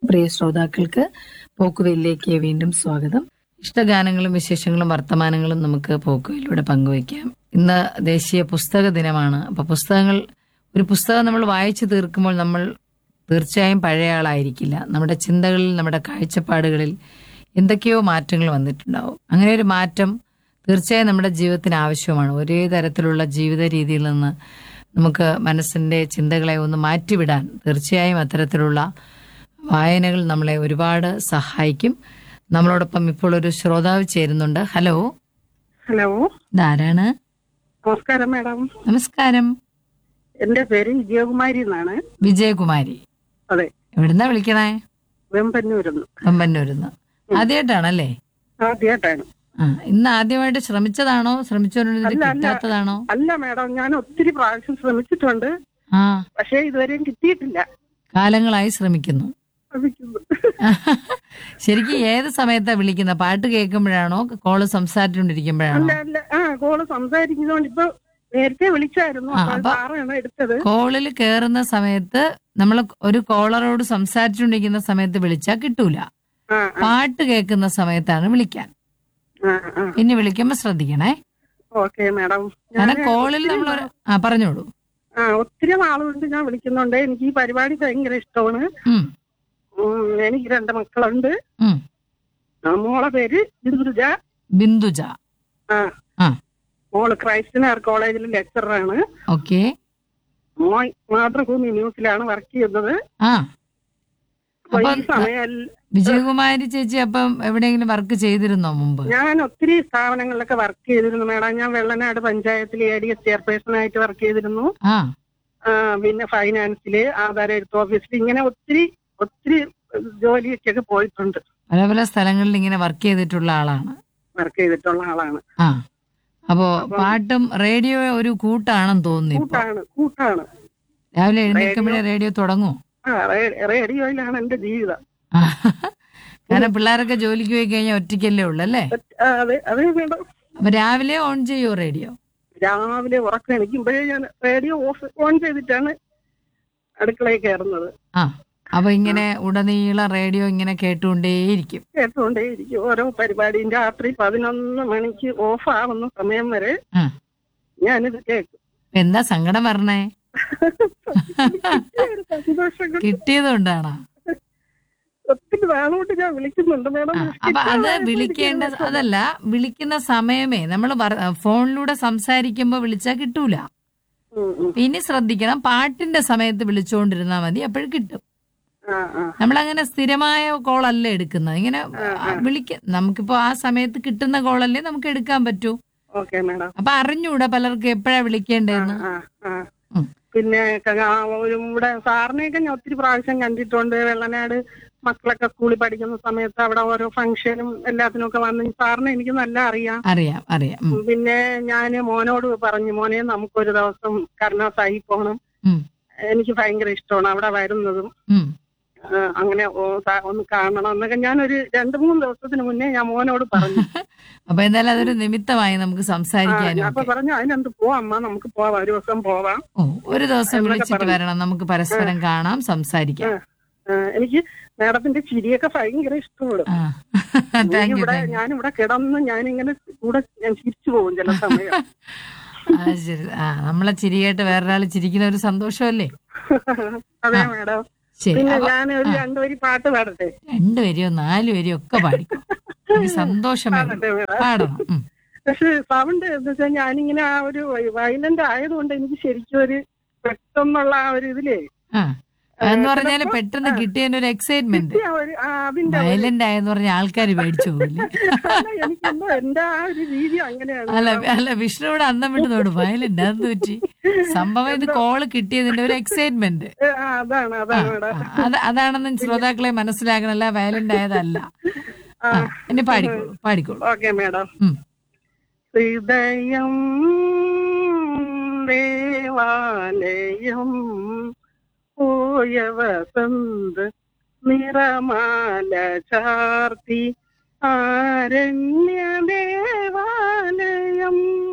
പ്രിയ ശ്രോതാക്കൾക്ക് പോക്കുവെല്ലിലേക്ക് വീണ്ടും സ്വാഗതം ഇഷ്ടഗാനങ്ങളും വിശേഷങ്ങളും വർത്തമാനങ്ങളും നമുക്ക് പോക്കുവെല്ലിലൂടെ പങ്കുവയ്ക്കാം ഇന്ന് ദേശീയ പുസ്തക ദിനമാണ് അപ്പൊ പുസ്തകങ്ങൾ ഒരു പുസ്തകം നമ്മൾ വായിച്ചു തീർക്കുമ്പോൾ നമ്മൾ തീർച്ചയായും പഴയ ആളായിരിക്കില്ല നമ്മുടെ ചിന്തകളിൽ നമ്മുടെ കാഴ്ചപ്പാടുകളിൽ എന്തൊക്കെയോ മാറ്റങ്ങൾ വന്നിട്ടുണ്ടാവും അങ്ങനെ ഒരു മാറ്റം തീർച്ചയായും നമ്മുടെ ജീവിതത്തിന് ആവശ്യമാണ് ഒരേ തരത്തിലുള്ള ജീവിത രീതിയിൽ നിന്ന് നമുക്ക് മനസ്സിന്റെ ചിന്തകളെ ഒന്ന് മാറ്റിവിടാൻ തീർച്ചയായും അത്തരത്തിലുള്ള വായനകൾ നമ്മളെ ഒരുപാട് സഹായിക്കും നമ്മളോടൊപ്പം ഇപ്പോൾ ഒരു ശ്രോതാവ് ചേരുന്നുണ്ട് ഹലോ ഹലോ ഇതാരാണ് നമസ്കാരം മാഡം നമസ്കാരം എന്റെ പേര് വിജയകുമാരി എന്നാണ് വിജയകുമാരി അതെ എവിടുന്നാ വിളിക്കണേ വെമ്പന്നൂരിന്ന് വെമ്പന്നൂരിന്ന് ആദ്യമായിട്ടാണല്ലേ ആദ്യമായിട്ടാണ് ആ ഇന്ന് ആദ്യമായിട്ട് ശ്രമിച്ചതാണോ ശ്രമിച്ചുകൊണ്ടിരുന്നത് അല്ല, അല്ല. കിട്ടാത്തതാണോ അല്ല മാഡം ഞാൻ ഒത്തിരി പ്രാവശ്യം ശ്രമിച്ചിട്ടുണ്ട് ആ പക്ഷേ ഇതുവരെയും കിട്ടിയിട്ടില്ല കാലങ്ങളായി ശ്രമിക്കുന്നു ശ്രമിക്കുന്നു. ശരിക്കും ഏത് സമയത്താ വിളിക്കുന്നത് പാട്ട് കേൾക്കുമ്പോഴാണോ കോള് സംസാരിച്ചുകൊണ്ടിരിക്കുമ്പോഴാണോ അല്ല അല്ല ആ കോള് സംസാരിക്കുന്നതുകൊണ്ട് ഇപ്പൊ നേരത്തെ വിളിച്ചായിരുന്നു ആ, അപ്പോൾ അപ്പൊ- സാറാണ് എടുത്തത് കോളിൽ കയറുന്ന സമയത്ത് നമ്മൾ ഒരു കോളറോട് സംസാരിച്ചുകൊണ്ടിരിക്കുന്ന സമയത്ത് വിളിച്ചാൽ കിട്ടൂല ആ പാട്ട് കേൾക്കുന്ന സമയത്താണ് വിളിക്കാൻ ആ ആ ഇനി വിളിക്കുമ്പോ ശ്രദ്ധിക്കണേ ഓക്കെ മാഡം കാരണം കോളിൽ നമ്മൾ ആ പറഞ്ഞോളൂ ആ ഒത്തിരി നാളുകൊണ്ട് ഞാൻ വിളിക്കുന്നുണ്ട് എനിക്ക് ഈ പരിപാടി ഭയങ്കര ഇഷ്ടമാണ് ഉം, ഉം, എനിക്ക് രണ്ട് മക്കളുണ്ട് ഉം. ആ, മോളെ പേര് ബിന്ദുജ ബിന്ദുജ ആ ആ മോള് ക്രൈസ്റ്റിനാർ കോളേജിൽ ലെക്ചറാണ് ഓക്കെ മോൻ മാതൃഭൂമി ന്യൂസിലാണ് വർക്ക് ചെയ്യുന്നത് ആ അപ്പൊ അപ്പൊ ഈ സമയം വിജയകുമാരി ചേച്ചി അപ്പം എവിടെയെങ്കിലും വർക്ക് ചെയ്തിരുന്നോ മുമ്പ് ഞാൻ ഒത്തിരി സ്ഥാപനങ്ങളിലൊക്കെ വർക്ക് ചെയ്തിരുന്നു മേഡം ഞാൻ വെള്ളനാട് പഞ്ചായത്തിൽ എ ഡി എസ് ചെയർപേഴ്സൺ ആയിട്ട് വർക്ക് ചെയ്തിരുന്നു ആ ആ, പിന്നെ ഫൈനാൻസില് ആധാര എഴുത്ത് ഓഫീസിൽ ഇങ്ങനെ ഒത്തിരി ഒത്തിരി ജോലിയൊക്കെ പോയിട്ടുണ്ട് പല പല സ്ഥലങ്ങളിൽ ഇങ്ങനെ വർക്ക് ചെയ്തിട്ടുള്ള ആളാണ് വർക്ക് ചെയ്തിട്ടുള്ള ആളാണ് ആ അപ്പോ പാട്ടും റേഡിയോ ഒരു കൂട്ടാണെന്ന് തോന്നുന്നു ഇപ്പൊ കൂട്ടാണ് കൂട്ടാണ് രാവിലെ എഴുന്നേൽക്കുമ്പോഴേ റേഡിയോ തുടങ്ങുമോ ആ റേ- റേഡിയോയിലാണ് എന്റെ ജീവിതം ആ. കാരണം പിള്ളേരൊക്കെ ജോലിക്ക് പോയി കഴിഞ്ഞാൽ ഒറ്റയ്ക്കല്ലേ ഉള്ളു അല്ലേ ആ, അതെ അതെ മേഡം അപ്പൊ രാവിലെ ഓൺ ചെയ്യോ റേഡിയോ രാവിലെ ഉറക്കം എണീക്കുമ്പോഴേ ഞാൻ റേഡിയോ ഓഫ് ഓൺ ചെയ്തിട്ടാണ് അടുക്കളയിൽ കയറുന്നത് ആ അപ്പൊ ഇങ്ങനെ ഉടനീളം റേഡിയോ ഇങ്ങനെ കേട്ടുകൊണ്ടേയിരിക്കും കേട്ടുകൊണ്ടേയിരിക്കും ഓരോ പരിപാടിയും രാത്രി പതിനൊന്ന് മണിക്ക് ഓഫ് ആവുന്ന സമയം വരെ ആ ഞാനിത് കേൾക്കും എന്താ സങ്കടം പറഞ്ഞേ ഒരു സന്തോഷം കൊണ്ട് കിട്ടിയത് കൊണ്ടാണോ ഒത്തിരി നാളോട്ട് ഞാൻ വിളിക്കുന്നുണ്ട് മേഡം ആ, അപ്പൊ അത് വിളിക്കേണ്ട അതല്ല വിളിക്കുന്ന സമയമേ നമ്മൾ ഫോണിലൂടെ സംസാരിക്കുമ്പോ വിളിച്ചാൽ കിട്ടൂല ഉം, ഉം. ഇനി ശ്രദ്ധിക്കണം പാട്ടിന്റെ സമയത്ത് വിളിച്ചുകൊണ്ടിരുന്നാ മതി അപ്പോഴും കിട്ടും ആ ആ നമ്മളങ്ങനെ സ്ഥിരമായ കോളല്ല എടുക്കുന്നത് ഇങ്ങനെ ആ, വിളിക്ക നമുക്കിപ്പോ ആ സമയത്ത് കിട്ടുന്ന കോളല്ലേ നമുക്ക് എടുക്കാൻ പറ്റൂ ഓക്കെ മേഡം അപ്പൊ അറിഞ്ഞൂടാ പലർക്കും എപ്പോഴാ വിളിക്കേണ്ടതെന്ന് ആ ആ ഉം. പിന്നെ ക- ആ, ഒരു ഇവിടെ സാറിനെയൊക്കെ ഞാൻ ഒത്തിരി പ്രാവശ്യം കണ്ടിട്ടുണ്ട് വെള്ളനാട് മക്കളൊക്കെ സ്കൂളിൽ പഠിക്കുന്ന സമയത്ത് അവിടെ ഓരോ ഫംഗ്ഷനും എല്ലാത്തിനും ഒക്കെ വന്ന് സാറിനെ എനിക്ക് നല്ല അറിയാം അറിയാം അറിയാം ഉം, പിന്നെ ഞാന് മോനോട് പറഞ്ഞു മോനെ നമുക്കൊരു ദിവസം കരുണാസായി പോകണം ഉം, എനിക്ക് ഭയങ്കര ഇഷ്ടമാണ് അവിടെ വരുന്നതും ഉം. ആ, അങ്ങനെ ഓ- സാ- ഒന്ന് കാണണം എന്നൊക്കെ ഞാനൊരു രണ്ടു മൂന്ന് ദിവസത്തിന് മുന്നേ ഞാൻ മോനോട് പറഞ്ഞു അപ്പൊ എന്തായാലും അതൊരു നിമിത്തമായി നമുക്ക് ആ, സംസാരിക്കാനും അപ്പൊ ഒക്കെ പറഞ്ഞു അതിനെന്ത് പോവാം അമ്മ നമുക്ക് പോവാം ഒരു ദിവസം പോവാം ഓ ഒരു ദിവസം എന്നൊക്കെ വിളിച്ചിട്ട് പറഞ്ഞു. വരണം നമുക്ക് പരസ്പരം കാണാം സംസാരിക്കാം ആ, എനിക്ക് മാഡത്തിന്റെ ചിരിയൊക്കെ ഭയങ്കര ഇഷ്ടമാണ് ആ താങ്ക് യു ഇവിടെ താങ്ക് യു ഞാനിവിടെ കിടന്ന് ഞാനിങ്ങനെ കൂടെ ഞാൻ ചിരിച്ചു പോകും ചില സമയം ആ ശരി ആ നമ്മളെ ചിരി കേട്ട് വേറൊരാൾ ചിരിക്കുന്ന ഒരു സന്തോഷമല്ലേ അതെ മാഡം ശരി പിന്നെ അപ്പൊ ഞാൻ ഒരു രണ്ടുപേരി പാട്ട് പാടട്ടെ രണ്ടുപേരെയോ നാലുപേരെയോ ഒക്കെ പാടിക്കും എനിക്ക് സന്തോഷമേ ഉള്ളൂ. പാടട്ടെ മാഡം പാടണം ഉം. പക്ഷെ സൗണ്ട് എന്താ വെച്ചാൽ ഞാനിങ്ങനെ ആ ഒരു വയലന്റ് ആയതുകൊണ്ട് എനിക്ക് ശരിക്കും ഒരു പെട്ടെന്നുള്ള ആ ഒരു ഇതിലേ ആ എന്ന് പറഞ്ഞാല് പെട്ടെന്ന് കിട്ടിയതിന്റെ ഒരു എക്സൈറ്റ്മെന്റ് ആ ഒരു ആ അതിന്റെ ഒരു- വയലന്റ് ആയെന്ന് പറഞ്ഞ ആൾക്കാർ പേടിച്ചു പോകില്ലേ അല്ല, എനിക്കെന്തോ എന്റെ ആ ഒരു രീതി അങ്ങനെയാണ് അല്ല അല്ല വിഷ്ണുവിടെ അന്തം വിട്ട് തോട് വയലന്റ് അതെന്ത് പറ്റി സംഭവം ഇത് കോള് കിട്ടിയതിന്റെ ഒരു എക്സൈറ്റ്മെന്റ് ഏ, ആ, അതാണ് അതാണ് മാഡം അത് അതാണെന്ന് ശ്രോതാക്കളെ മനസ്സിലാക്കണല്ല വയലന്റ് ആയതല്ല ആ, ആ ഇനി പാടിക്കോളൂ പാടിക്കോളൂ ഓക്കെ മാഡം ഉം. ഹൃദയം ദേവാലയം പോയ വസന്ത നിറമാല ചാർത്തി ആരണ്യ ദേവാലയം